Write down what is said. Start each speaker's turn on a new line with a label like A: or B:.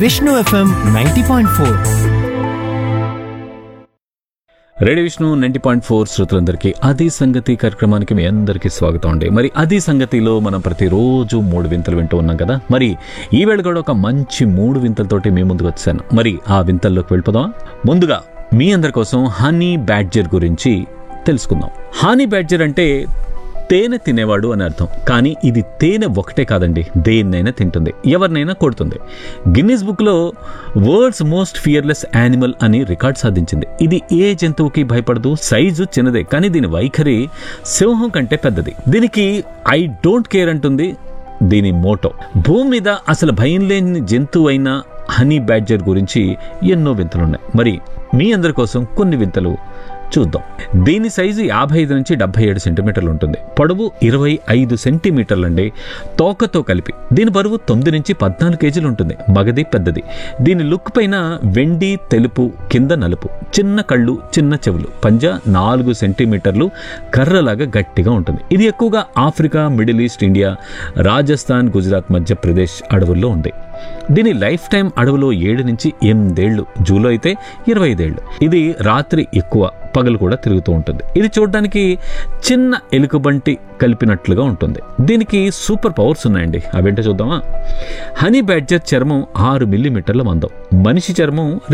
A: Vishnu FM ninety point four
B: radio Vishnu ninety point four శ్రోతలందరికీ అది సంగతి కార్యక్రమానికి మీ అందరికీ స్వాగతం అండి మరి అది సంగతిలో మనం ప్రతిరోజు మూడు వింతలు వింటూ ఉన్నాం కదా మరి ఈ వేళ కూడా ఒక మంచి మూడు వింతలతోటి మీ ముందుకు వచ్చాను మరి ఆ వింతల్లోకి వెళ్ళిపోదాం ముందుగా మీ అందరి కోసం హనీ బ్యాడ్జర్ గురించి తెలుసుకుందాం హనీ బ్యాడ్జర్ అంటే తేనె తినేవాడు అని అర్థం కానీ ఇది తేనె ఒకటే కాదండి దేన్నైనా తింటుంది ఎవరినైనా కొడుతుంది గిన్నీస్ బుక్లో వరల్డ్స్ మోస్ట్ ఫియర్లెస్ యానిమల్ అని రికార్డ్ సాధించింది ఇది ఏ జంతువుకి భయపడదు సైజు చిన్నదే కానీ దీని వైఖరి సింహం కంటే పెద్దది దీనికి ఐ డోంట్ కేర్ అంటుంది దీని మోటో భూమి మీద అసలు భయం లేని జంతువు అయిన హనీ బ్యాడ్జర్ గురించి ఎన్నో వింతలున్నాయి మరి మీ అందరి కోసం కొన్ని వింతలు చూద్దాం దీని సైజు యాభై ఐదు నుంచి డెబ్బై ఏడు సెంటీమీటర్లు ఉంటుంది పొడవు ఇరవై ఐదు సెంటీమీటర్లు అండి తోకతో కలిపి దీని బరువు తొమ్మిది నుంచి పద్నాలుగు కేజీలు ఉంటుంది మగది పెద్దది దీని లుక్ పైన వెండి తెలుపు కింద నలుపు చిన్న కళ్ళు చిన్న చెవులు పంజా నాలుగు సెంటీమీటర్లు కర్రలాగా గట్టిగా ఉంటుంది ఇది ఎక్కువగా Africa middle east India Rajasthan Gujarat Madhya Pradesh అడవుల్లో ఉంది దీని లైఫ్ టైం అడవిలో ఏడు నుంచి ఎనిమిదేళ్లు జూలో అయితే ఇరవై ఐదేళ్లు ఇది రాత్రి ఎక్కువ పగలు కూడా తిరుగుతూ ఉంటుంది ఇది చూడడానికి చిన్న ఎలుకబంటి కలిపినట్లుగా ఉంటుంది దీనికి సూపర్ పవర్స్ ఉన్నాయండి అవేంటో చూద్దామా హనీ బ్యాడ్జర్ చర్మం ఆరు మిల్లీమీటర్ల మందం మనిషి చర్మం